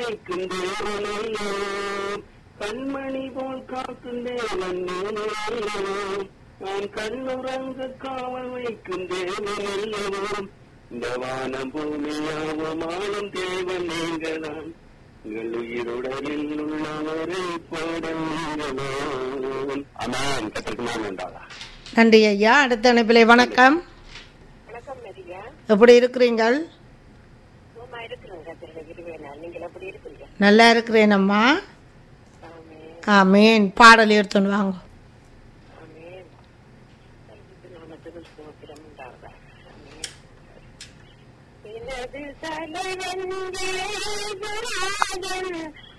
வைக்கும் தேவனல்லோ கண்மணி போல் காக்கும் தேவன் நீனல்லோ நான் கண்ணுறங்க காவல் வைக்கும் தேவனல்லவோ இந்த வானம் பூமியாவும் ஆளும் தேவன் நீங்களான் எங்கள் உயிருடலில் உள்ளவரை பாடல்களோ அமேன் கத்திற்கு நான் உண்டாதா நன்றி ஐயா அடுத்த அனுப்பிலே வணக்கம் வணக்கம் மரியா எப்படி இருக்கிறீங்கள் சும்மா இருக்கிறேங்க கத்திரில இருவேனா நீங்கள் எப்படி இருக்கிறீங்க நல்லா இருக்கிறேன் அம்மா ஆமே ஆமீன் பாடல் எடுத்துன்னு வாங்க ஆமே நாமத்துக்கு ஸ்தோத்திரம் உண்டாவதா ஆமே எனது தலைவன் தேவராஜன்